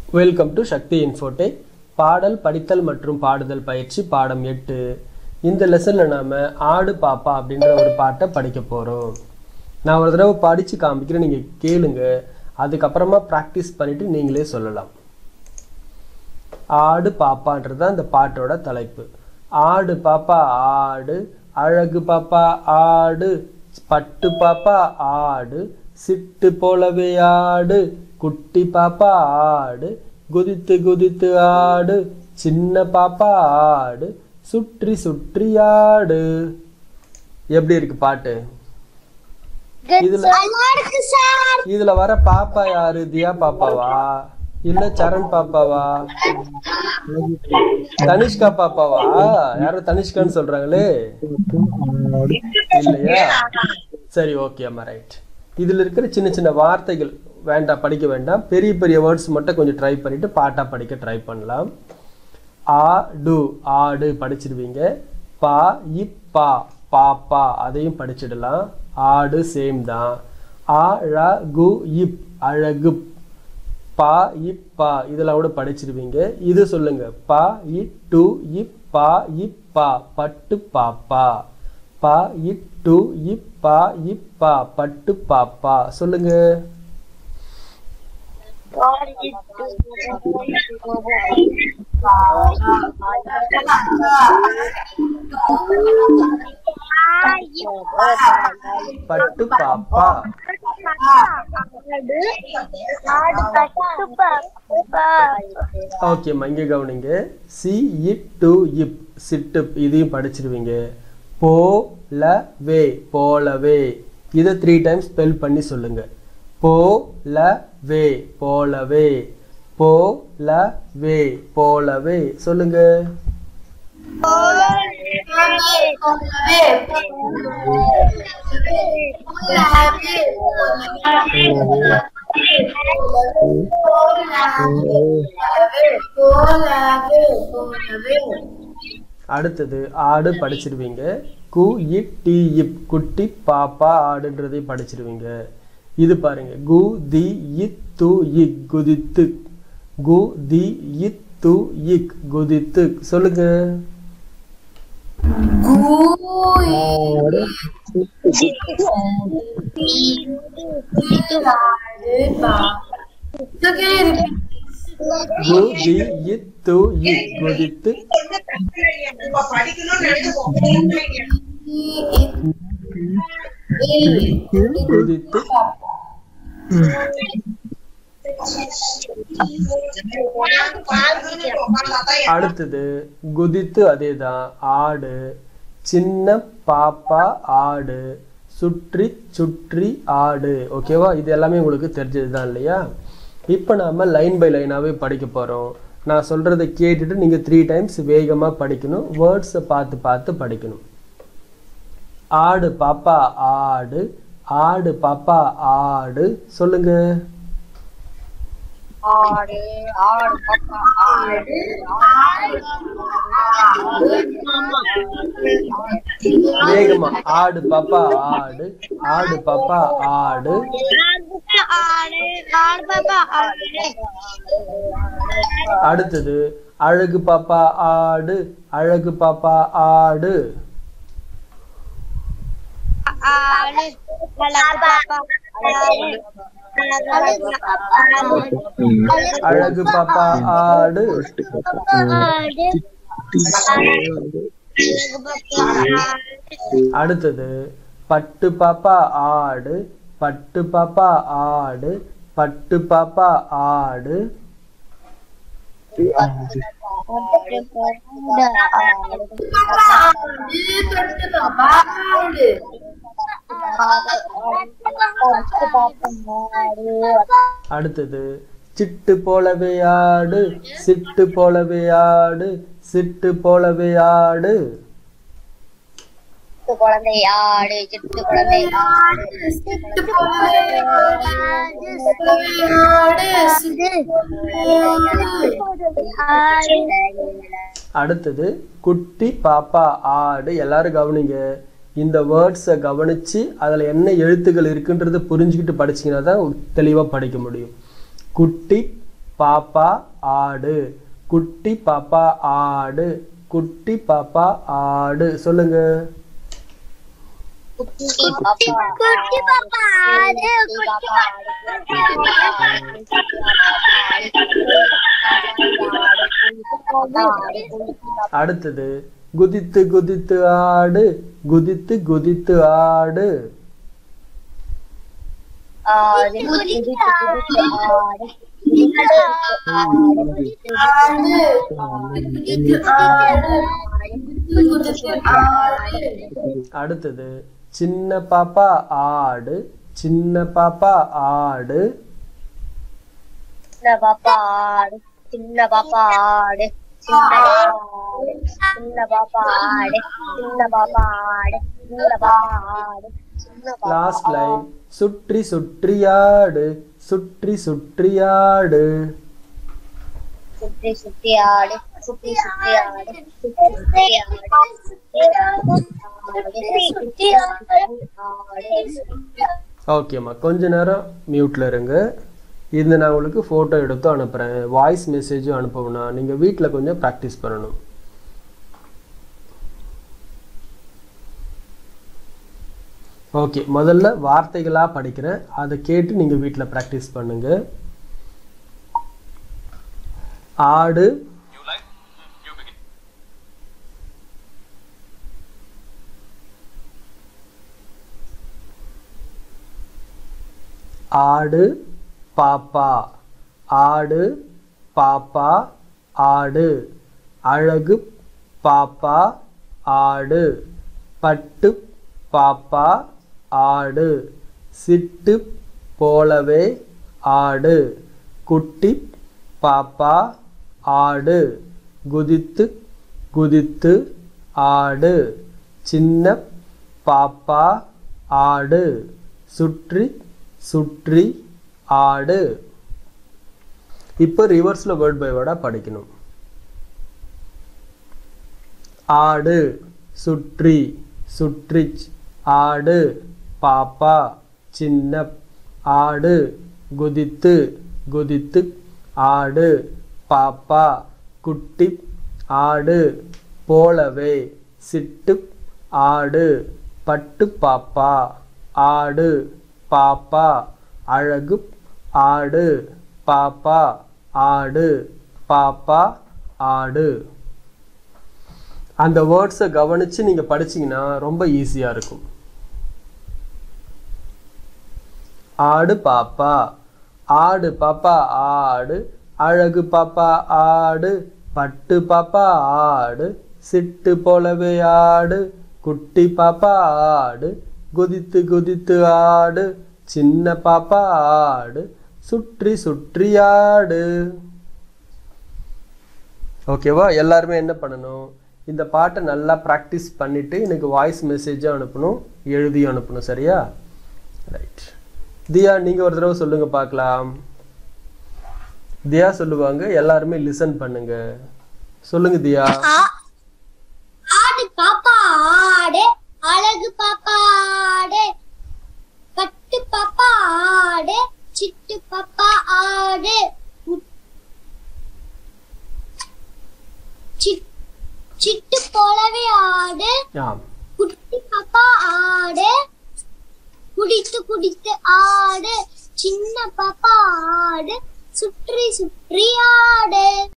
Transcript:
Welcome to Sakthi Infotech பாடல் படித்தல் மற்றும் பாடுதல் பயிற்சி பாடம் எட்டு இந்த லெசனில் நாம் ஆடு பாப்பா அப்படின்ற ஒரு பாட்டை படிக்க போகிறோம் நான் ஒரு தடவை படித்து காமிக்கிறேன் நீங்கள் கேளுங்க அதுக்கப்புறமா ப்ராக்டிஸ் பண்ணிவிட்டு நீங்களே சொல்லலாம் ஆடு பாப்பான்றது தான் இந்த பாட்டோட தலைப்பு ஆடு பாப்பா ஆடு அழகு பாப்பா ஆடு பட்டு பாப்பா ஆடு சிட்டு போலவே ஆடு குட்டி பாப்பா ஆடு குதித்து குதித்து ஆடு சின்ன பாப்பா ஆடு சுற்றி சுற்றி ஆடு எப்படி இருக்கு பாட்டு இதுல இதுல வர பாப்பா யாரு தியா பாப்பாவா இல்ல சரண் பாப்பாவா தனிஷ்கா பாப்பாவா யாரோ தனிஷ்கான்னு சொல்றாங்களே இல்லையா சரி ஓகே அம்மா ரைட் இதுல இருக்கிற சின்ன சின்ன வார்த்தைகள் வேண்டாம் படிக்க வேண்டாம் பெரிய பெரிய வேர்ட்ஸ் மட்டும் கொஞ்சம் ட்ரை பண்ணிட்டு பாட்டா படிக்க ட்ரை பண்ணலாம் ஆ டு ஆடு படிச்சிடுவீங்க பா இப்பா பாப்பா அதையும் படிச்சிடலாம் ஆடு சேம் தான் ஆ ழ கு இப் அழகு பா இப்பா இதெல்லாம் கூட படிச்சிருவீங்க இது சொல்லுங்க பா இ டு இப்பா இப்பா பட்டு பாப்பா பா இ டு இப்பா இப்பா பட்டு பாப்பா சொல்லுங்க பட்டு பாப்பா ஓகேம்மா இங்கே கவனிங்க சி இட் டு இப் சிட்டு இதையும் படிச்சிருவீங்க போ ல வே போலவே இதை த்ரீ டைம்ஸ் ஸ்பெல் பண்ணி சொல்லுங்க போ ல வே போலவே போ ல வே போலவே சொல்லுங்க அடுத்தது ஆடு படிச்சிருவீங்க கு இட் டி இப் குட்டி பாப்பா ஆடுன்றதையும் படிச்சிருவீங்க இது பாருங்க கு தி இத் து இக் குதித்து கு தி இத் து இக் குதித்து சொல்லுங்க கு தி இத் து இக் குதித்து குதித்து அடுத்தது குதித்து அதேதான் ஆடு சின்ன பாப்பா ஆடு சுற்றி சுற்றி ஆடு ஓகேவா இது எல்லாமே உங்களுக்கு தெரிஞ்சது தான் இல்லையா இப்போ நாம லைன் பை லைனாகவே படிக்க போகிறோம் நான் சொல்கிறத கேட்டுட்டு நீங்கள் த்ரீ டைம்ஸ் வேகமாக படிக்கணும் வேர்ட்ஸை பார்த்து பார்த்து படிக்கணும் ஆடு பாப்பா ஆடு ஆடு பாப்பா ஆடு சொல்லுங்க ஆடு ஆடு பாப்பா ஆடு வேகமா ஆடு பாப்பா ஆடு ஆடு பாப்பா ஆடு ஆடு ஆடு பாப்பா ஆடு அடுத்தது அழகு பாப்பா ஆடு அழகு பாப்பா ஆடு ஆடு அழகு பாப்பா ஆடு அழகு பாப்பா ஆடு ஆடு அடுத்தது பட்டு பாப்பா ஆடு பட்டு பாப்பா ஆடு பட்டு பாப்பா ஆடு அடுத்தது சிட்டு போலவே ஆடு சிட்டு போலவே ஆடு சிட்டு போலவே ஆடு சிட்டு குழந்தை ஆடு சிட்டு குழந்தை ஆடு சிட்டு குழந்தை ஆடு அடுத்தது குட்டி பாப்பா ஆடு எல்லாரும் கவனிங்க இந்த வேர்ட்ஸை கவனிச்சு அதில் என்ன எழுத்துக்கள் இருக்குன்றதை புரிஞ்சுக்கிட்டு படிச்சீங்கன்னா தான் தெளிவாக படிக்க முடியும் குட்டி பாப்பா ஆடு குட்டி பாப்பா ஆடு குட்டி பாப்பா ஆடு சொல்லுங்க குட்டி பாப்பா குட்டி பாப்பா ஆடு குட்டி பாப்பா அடுத்தது குதித்து குதித்து ஆடு குதித்து குதித்து ஆடு ஆடு குதித்து குதித்து ஆடு அடுத்தது சின்ன பாப்பா ஆடு சின்ன பாப்பா ஆடு சின்ன பாப்பா ஆடு சின்ன பாப்பா ஆடு சின்ன பாப்பா ஆடு சின்ன பாப்பா ஆடு சின்ன பாப்பா ஆடு சின்ன பாப்பா லாஸ்ட் லைன் சுற்றி சுற்றி ஆடு சுற்றி சுற்றி ஆடு சுத்தி சுத்தி ஆடு சுத்தி சுத்தி ஆடு சுத்தி சுத்தி ஆடு சுத்தி ஆடு ஓகேம்மா கொஞ்ச நேரம் மியூட்ல இருங்க இது நான் உங்களுக்கு ஃபோட்டோ எடுத்து அனுப்புகிறேன் வாய்ஸ் மெசேஜும் அனுப்பணும்னா நீங்கள் வீட்டில் கொஞ்சம் ப்ராக்டிஸ் பண்ணணும் ஓகே முதல்ல வார்த்தைகளாக படிக்கிறேன் அதை கேட்டு நீங்கள் வீட்டில் ப்ராக்டிஸ் பண்ணுங்க ஆடு You like? You begin. ஆடு பாப்பா ஆடு பாப்பா ஆடு அழகு பாப்பா ஆடு பட்டு பாப்பா ஆடு சிட்டு போலவே ஆடு குட்டி பாப்பா ஆடு குதித்து குதித்து ஆடு சின்ன பாப்பா ஆடு சுற்றி சுற்றி ஆடு இப்போ ரிவர்ஸில் வேர்ட் பை வேர்டாக படிக்கணும் ஆடு சுற்றி சுற்றிச் ஆடு பாப்பா சின்ன ஆடு குதித்து குதித்து ஆடு பாப்பா குட்டி ஆடு போலவே சிட்டு ஆடு பட்டு பாப்பா ஆடு பாப்பா அழகு ஆடு பாப்பா ஆடு பாப்பா ஆடு அந்த வேர்ட்ஸை கவனிச்சு நீங்க படிச்சீங்கன்னா ரொம்ப ஈஸியா இருக்கும் ஆடு பாப்பா ஆடு பாப்பா ஆடு அழகு பாப்பா ஆடு பட்டு பாப்பா ஆடு சிட்டு போலவே ஆடு குட்டி பாப்பா ஆடு குதித்து குதித்து ஆடு சின்ன பாப்பா ஆடு சுற்றி சுற்றி ஆடு ஓகேவா எல்லாருமே என்ன பண்ணணும் இந்த பாட்டை நல்லா ப்ராக்டிஸ் பண்ணிட்டு எனக்கு வாய்ஸ் மெசேஜாக அனுப்பணும் எழுதியும் அனுப்பணும் சரியா ரைட் தியா நீங்க ஒரு தடவை சொல்லுங்க பார்க்கலாம் தியா சொல்லுவாங்க எல்லாருமே லிசன் பண்ணுங்க சொல்லுங்க தியா ஆடு பாப்பா ஆடு அழகு பாப்பா ஆடு பட்டு பாப்பா ஆடு சிட்டு பாப்பா ஆடு உ- சிட்- சிட்டு போலவே ஆடு ஆம் குட்டி பாப்பா ஆடு குடித்து குடித்து ஆடு சின்ன பாப்பா ஆடு சுற்றி சுற்றி ஆடு